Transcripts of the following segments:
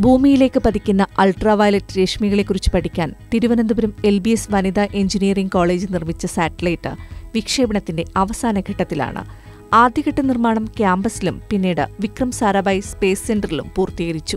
ഭൂമിയിലേക്ക് പതിക്കുന്ന അൾട്രാവയലറ്റ് രശ്മികളെക്കുറിച്ച് പഠിക്കാൻ തിരുവനന്തപുരം എൽ ബി എസ് വനിതാ എഞ്ചിനീയറിംഗ് കോളേജ് നിർമ്മിച്ച സാറ്റലൈറ്റ് വിക്ഷേപണത്തിന്റെ അവസാന ഘട്ടത്തിലാണ് ആദ്യഘട്ട നിർമ്മാണം ക്യാമ്പസിലും പിന്നീട് വിക്രം സാരാഭായ് സ്പേസ് സെന്ററിലും പൂർത്തീകരിച്ചു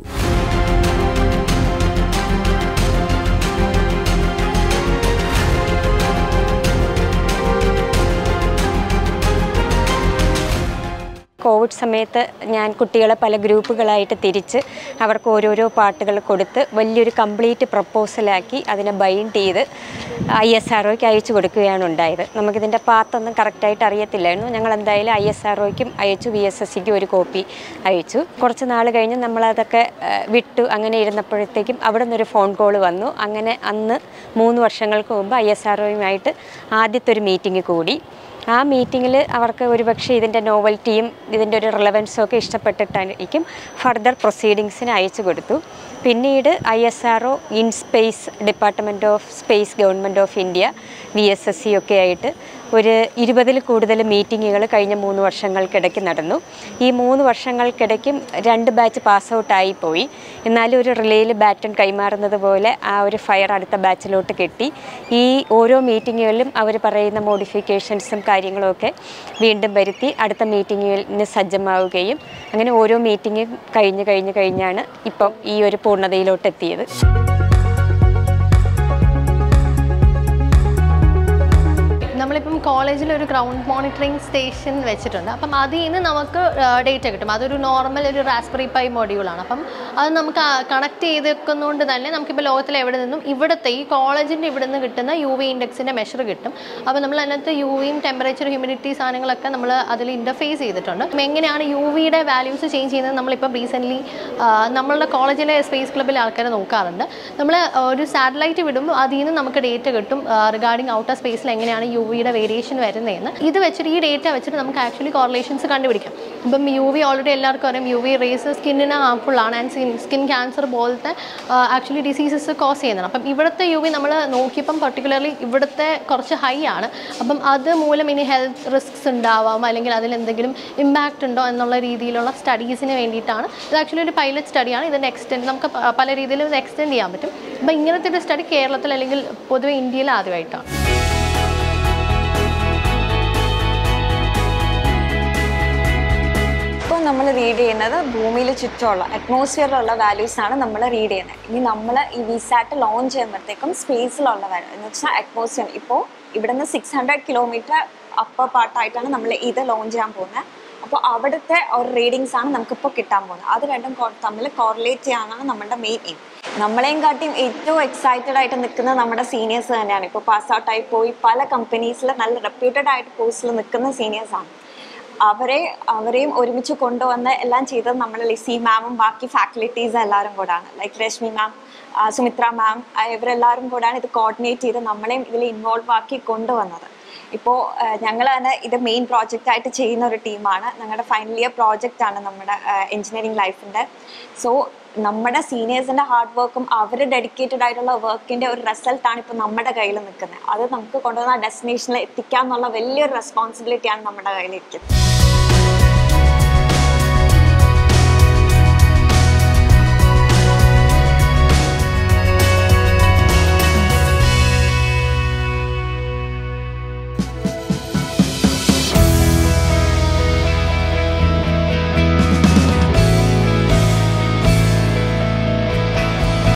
കോവിഡ് സമയത്ത് ഞാൻ കുട്ടികളെ പല ഗ്രൂപ്പുകളായിട്ട് തിരിച്ച് അവർക്ക് ഓരോരോ പാട്ടുകൾ കൊടുത്ത് വലിയൊരു കംപ്ലീറ്റ് പ്രപ്പോസലാക്കി അതിനെ ബൈൻഡ് ചെയ്ത് ഐ എസ് ആർ ഒക്ക് അയച്ചു കൊടുക്കുകയാണ് ഉണ്ടായത് നമുക്കിതിൻ്റെ പാത്തൊന്നും കറക്റ്റായിട്ട് അറിയത്തില്ലായിരുന്നു ഞങ്ങൾ എന്തായാലും ഐ എസ് ആർ ഒക്കും അയച്ചു വി എസ് എസ് സിക്കും ഒരു കോപ്പി അയച്ചു കുറച്ച് നാൾ കഴിഞ്ഞ് നമ്മളതൊക്കെ ആ, വിട്ടു അങ്ങനെ ഇരുന്നപ്പോഴത്തേക്കും അവിടെ നിന്നൊരു ഫോൺ കോൾ വന്നു അങ്ങനെ അന്ന് മൂന്ന് വർഷങ്ങൾക്ക് മുമ്പ് ഐ എസ് ആർ ഒയുമായിട്ട് ആദ്യത്തെ ഒരു മീറ്റിംഗ് കൂടി ആ മീറ്റിങ്ങിൽ അവർക്ക് ഒരുപക്ഷെ ഇതിൻ്റെ നോവൽറ്റിയും ഇതിൻ്റെ ഒരു റിലവൻസും ഒക്കെ ഇഷ്ടപ്പെട്ടിട്ടായിരിക്കും ഫർദർ പ്രൊസീഡിങ്സിന് അയച്ചു കൊടുത്തു പിന്നീട് I S R O in space department of space government of India V S S C ഒക്കെ ആയിട്ട് ഒരു ഇരുപതിൽ കൂടുതൽ മീറ്റിങ്ങുകൾ കഴിഞ്ഞ മൂന്ന് വർഷങ്ങൾക്കിടയ്ക്ക് നടന്നു ഈ മൂന്ന് വർഷങ്ങൾക്കിടയ്ക്കും രണ്ട് ബാച്ച് പാസ് ഔട്ടായി പോയി എന്നാലും ഒരു റിലേയിൽ ബാറ്റൺ കൈമാറുന്നത് പോലെ ആ ഒരു ഫയർ അടുത്ത ബാച്ചിലോട്ട് കെട്ടി ഈ ഓരോ മീറ്റിങ്ങുകളിലും അവർ പറയുന്ന മോഡിഫിക്കേഷൻസും കാര്യങ്ങളുമൊക്കെ വീണ്ടും വരുത്തി അടുത്ത മീറ്റിങ്ങിന് സജ്ജമാവുകയും അങ്ങനെ ഓരോ മീറ്റിങ്ങും കഴിഞ്ഞ് കഴിഞ്ഞ് കഴിഞ്ഞാണ് ഇപ്പം ഈ ഒരു പൂർണ്ണതയിലോട്ട് എത്തിയത് നമ്മളിപ്പം കോളേജിൽ ഒരു ഗ്രൗണ്ട് മോണിറ്ററിംഗ് സ്റ്റേഷൻ വെച്ചിട്ടുണ്ട് അപ്പം അതിൽ നിന്ന് നമുക്ക് ഡേറ്റ കിട്ടും അതൊരു നോർമൽ ഒരു റാസ്ബെറി പൈ മൊഡ്യൂളാണ് അപ്പം അത് നമുക്ക് കണക്ട് ചെയ്തേക്കുന്നതുകൊണ്ട് തന്നെ നമുക്കിപ്പോൾ ലോകത്തിൽ എവിടെ നിന്നും ഇവിടുത്തെ ഈ കോളേജിൻ്റെ ഇവിടെ നിന്ന് കിട്ടുന്ന യു വി ഇൻഡെക്സിൻ്റെ മെഷർ കിട്ടും അപ്പോൾ നമ്മൾ അതിനകത്ത് യു വിയും ടെമ്പറേച്ചർ ഹ്യൂമിഡിറ്റി സാധനങ്ങളൊക്കെ നമ്മൾ അതിൽ ഇൻ്റർഫേസ് ചെയ്തിട്ടുണ്ട് അപ്പം എങ്ങനെയാണ് യു വിയുടെ വാല്യൂസ് ചേഞ്ച് ചെയ്യുന്നത് നമ്മളിപ്പം റീസെൻ്റ്ലി നമ്മളുടെ കോളേജിലെ സ്പേസ് ക്ലബ്ബിലെ ആൾക്കാർ നോക്കാറുണ്ട് നമ്മൾ ഒരു സാറ്റലൈറ്റ് വിടുമ്പോൾ അതിൽ നിന്ന് നമുക്ക് ഡേറ്റ കിട്ടും റിഗാർഡിങ് ഔട്ടർ സ്പേസിൽ എങ്ങനെയാണ് യു വിയുടെ വേരിയേഷൻ വരുന്നതെന്ന് ഇത് വെച്ചിട്ട് ഈ ഡേറ്റ വെച്ചിട്ട് നമുക്ക് ആക്ച്വലി കോറിലേഷൻസ് കണ്ടുപിടിക്കാം ഇപ്പം യു വി ഓൾറെഡി എല്ലാവർക്കും അറിയാം യു വി റേസ് സ്കിന്നിന് ഹാർംഫുൾ ആണ് ആൻഡ് സ്കിൻ സ്കിൻ ക്യാൻസർ പോലത്തെ ആക്ച്വലി ഡിസീസസ് കോസ് ചെയ്യുന്നതാണ് അപ്പം ഇവിടുത്തെ യു വി നമ്മൾ നോക്കിയപ്പം പർട്ടിക്കുലർലി ഇവിടുത്തെ കുറച്ച് ഹൈ ആണ് അപ്പം അത് മൂലം ഇനി ഹെൽത്ത് റിസ്ക്സ് ഉണ്ടാവാം അല്ലെങ്കിൽ അതിൽ എന്തെങ്കിലും ഇമ്പാക്റ്റ് ഉണ്ടോ എന്നുള്ള രീതിയിലുള്ള സ്റ്റഡീസിന് വേണ്ടിയിട്ടാണ് ഇത് ആക്ച്വലി ഒരു പൈലറ്റ് സ്റ്റഡിയാണ് ഇതിൻ്റെ എക്സ്റ്റെൻഡ് നമുക്ക് പ- പല രീതിയിലും ഇത് എക്സ്റ്റെൻഡ് ചെയ്യാൻ പറ്റും അപ്പം ഇങ്ങനത്തെ ഒരു സ്റ്റഡി കേരളത്തിൽ അല്ലെങ്കിൽ പൊതുവെ ഇന്ത്യയിൽ ആദ്യമായിട്ടാണ് ഇപ്പോൾ നമ്മൾ റീഡ് ചെയ്യുന്നത് ഭൂമിയിൽ ചുറ്റുമുള്ള അറ്റ്മോസ്ഫിയറിലുള്ള വാല്യൂസ് ആണ് നമ്മൾ റീഡ് ചെയ്യുന്നത് ഇനി നമ്മൾ ഈ വിസാറ്റ് ലോഞ്ച് ചെയ്യുമ്പോഴത്തേക്കും സ്പേസിലുള്ള വാല്യൂ എന്ന് വെച്ചാൽ അറ്റ്മോസ്ഫിയർ ഇപ്പോൾ ഇവിടുന്ന് സിക്സ് ഹൺഡ്രഡ് കിലോമീറ്റർ അപ്പർ പാർട്ടായിട്ടാണ് നമ്മൾ ഇത് ലോഞ്ച് ചെയ്യാൻ പോകുന്നത് അപ്പോൾ അവിടുത്തെ ഒരു റീഡിങ്സ് ആണ് നമുക്കിപ്പോൾ കിട്ടാൻ പോകുന്നത് അത് രണ്ടും കോ- തമ്മിൽ കോറിലേറ്റ് ചെയ്യാനാണ് നമ്മുടെ മെയിൻ എയിം നമ്മളെയും കാട്ടിയും ഏറ്റവും എക്സൈറ്റഡ് ആയിട്ട് നിൽക്കുന്നത് നമ്മുടെ സീനിയേഴ്സ് തന്നെയാണ് ഇപ്പോൾ പാസ് ഔട്ട് ആയി പോയി പല കമ്പനീസിൽ നല്ല റെപ്യൂട്ടഡ് ആയിട്ട് പോസ്റ്റിൽ നിൽക്കുന്ന സീനിയേഴ്സ് ആണ് അവരെ അവരെയും ഒരുമിച്ച് കൊണ്ടുവന്ന് എല്ലാം ചെയ്തത് നമ്മൾ ലിസി മാമും ബാക്കി ഫാക്കൽറ്റീസ് എല്ലാവരും കൂടാണ് like Rashmi ma'am Sumitra ma'am ഇവരെല്ലാവരും കൂടാണ് ഇത് കോർഡിനേറ്റ് ചെയ്ത് നമ്മളെയും ഇതിൽ ഇൻവോൾവ് ആക്കി കൊണ്ടുവന്നത് ഇപ്പോൾ ഞങ്ങൾ തന്നെ ഇത് മെയിൻ പ്രോജക്റ്റ് ആയിട്ട് ചെയ്യുന്ന ഒരു ടീമാണ് ഞങ്ങളുടെ ഫൈനൽ ഇയർ പ്രോജക്റ്റ് ആണ് നമ്മുടെ എഞ്ചിനീയറിംഗ് ലൈഫിൻ്റെ സോ നമ്മുടെ സീനിയേഴ്സിൻ്റെ ഹാർഡ് വർക്കും അവർ ഡെഡിക്കേറ്റഡ് ആയിട്ടുള്ള വർക്കിൻ്റെ ഒരു റിസൾട്ടാണ് ഇപ്പോൾ നമ്മുടെ കയ്യിൽ നിൽക്കുന്നത് അത് നമുക്ക് കൊണ്ടുവന്ന ഡെസ്റ്റിനേഷനിൽ എത്തിക്കാന്നുള്ള വലിയൊരു റെസ്പോൺസിബിലിറ്റിയാണ് നമ്മുടെ കയ്യിലിരിക്കുന്നത്